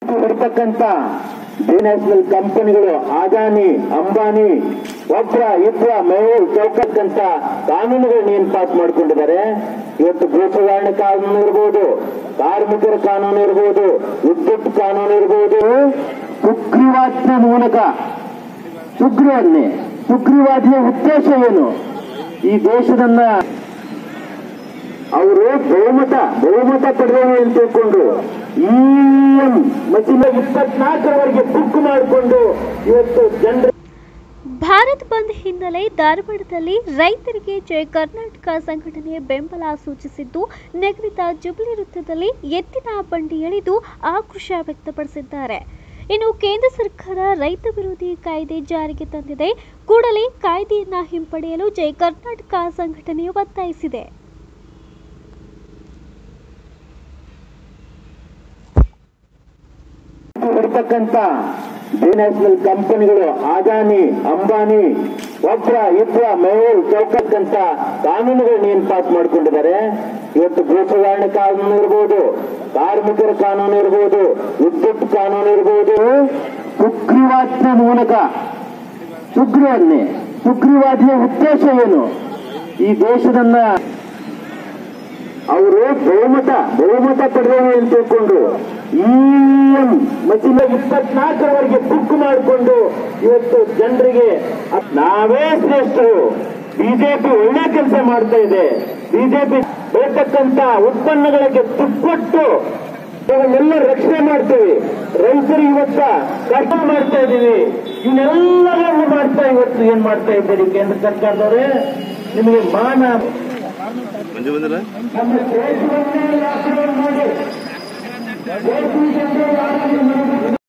ಇರ್ತಕ್ಕಂಥ ನ್ಯಾಷನಲ್ ಕಂಪನಿಗಳು ಅದಾನಿ ಅಂಬಾನಿ ಒಬ್ರ ಇಬ್ರ ಮೇವು ಚೌಕಕ್ಕಂತ ಕಾನೂನುಗಳನ್ನ ಏನ್ ಪಾಸ್ ಮಾಡ್ಕೊಂಡಿದ್ದಾರೆ ಇವತ್ತು ಭೂ ಸುಧಾರಣೆ ಕಾನೂನು ಇರ್ಬೋದು ಕಾರ್ಮಿಕರ ಕಾನೂನು ಇರ್ಬೋದು ವಿದ್ಯುತ್ ಕಾನೂನು ಇರ್ಬೋದು ಸುಗ್ರೀವಾಜ್ಞೆ ಮೂಲಕ ಸುಗ್ರೀವಾಜ್ಞೆ ಸುಗ್ರೀವಾಜ್ಞೆ ಉದ್ದೇಶ ಏನು ಈ ದೇಶದನ್ನ ಅವರು ಬಹುಮತ ಬಹುಮತ ಪಡೆದವರು ಅಂತ ತಿಳ್ಕೊಂಡು ಇಎಂ ಮಸೀಲ ಇಪ್ಪತ್ನಾಲ್ಕರವರೆಗೆ ಬುಕ್ ಮಾಡಿಕೊಂಡು ಇವತ್ತು ಜನರ ಭಾರತ್ ಬಂದ್ ಹಿನ್ನೆಲೆ ಧಾರವಾಡದಲ್ಲಿ ರೈತರಿಗೆ ಜಯ ಕರ್ನಾಟಕ ಸಂಘಟನೆ ಬೆಂಬಲ ಸೂಚಿಸಿದ್ದು ನಿಗದಿತ ಜುಬ್ಲಿ ವೃತ್ತದಲ್ಲಿ ಎತ್ತಿನ ಬಂಡಿ ಎಳೆದು ಆಕ್ರೋಶ ವ್ಯಕ್ತಪಡಿಸಿದ್ದಾರೆ ಇನ್ನು ಕೇಂದ್ರ ಸರ್ಕಾರ ರೈತ ವಿರೋಧಿ ಕಾಯ್ದೆ ಜಾರಿಗೆ ತಂದಿದೆ ಕೂಡಲೇ ಕಾಯ್ದೆಯನ್ನ ಹಿಂಪಡೆಯಲು ಜಯ ಕರ್ನಾಟಕ ಸಂಘಟನೆ ಒತ್ತಾಯಿಸಿದೆ ಇರ್ತಕ್ಕಂಥ ನ್ಯಾಷನಲ್ ಕಂಪನಿಗಳು ಅದಾನಿ ಅಂಬಾನಿ ಒಬ್ರ ಇಬ್ರ ಮೇವು ಚೌಕಕ್ಕಂತ ಕಾನೂನುಗಳನ್ನ ಏನ್ ಪಾಸ್ ಮಾಡ್ಕೊಂಡಿದ್ದಾರೆ ಇವತ್ತು ಭೂ ಸುಧಾರಣೆ ಕಾನೂನು ಇರ್ಬೋದು ಕಾರ್ಮಿಕರ ಕಾನೂನು ಇರ್ಬೋದು ವಿದ್ಯುತ್ ಕಾನೂನು ಇರ್ಬೋದು ಸುಗ್ರೀವಾಜ್ಞೆ ಮೂಲಕ ಸುಗ್ರೀವಾಜ್ಞೆ ಸುಗ್ರೀವಾಜ್ಞೆ ಉದ್ದೇಶ ಏನು ಈ ದೇಶದನ್ನ ಅವರು ಬಹುಮತ ಬಹುಮತ ಪಡೆದವರು ಅಂತ ತಿಳ್ಕೊಂಡು ಇಎಂ ಮಸೀಲ ಇಪ್ಪತ್ನಾಲ್ಕರವರೆಗೆ ಬುಕ್ ಮಾಡಿಕೊಂಡು ಇವತ್ತು ಜನರಿಗೆ ನಾವೇ ಶ್ರೇಷ್ಠರು ಬಿಜೆಪಿ ಒಳ್ಳೆ ಕೆಲಸ ಮಾಡ್ತಾ ಇದೆ ಬಿಜೆಪಿ ಬೆಳತಕ್ಕಂತ ಉತ್ಪನ್ನಗಳಿಗೆ ತುಪ್ಪಟ್ಟು ಇವನ್ನೆಲ್ಲ ರಕ್ಷಣೆ ಮಾಡ್ತೇವೆ ರೈತರಿಗೆ ಇವತ್ತ ಕಷ್ಟ ಮಾಡ್ತಾ ಇದೀವಿ ಇವನ್ನೆಲ್ಲವನ್ನು ಮಾಡ್ತಾ ಇವತ್ತು ಏನ್ ಮಾಡ್ತಾ ಇದ್ದೀರಿ ಕೇಂದ್ರ ಸರ್ಕಾರದವರೇ ನಿಮಗೆ ಮಾನ ಮಂಜು ಬಂದಿಲ್ಲ ನಮ್ಮ ದೇಶವನ್ನೇ ಆಕ್ರಮಣ ಮಾಡಿ ದೇಶದ ಜನರು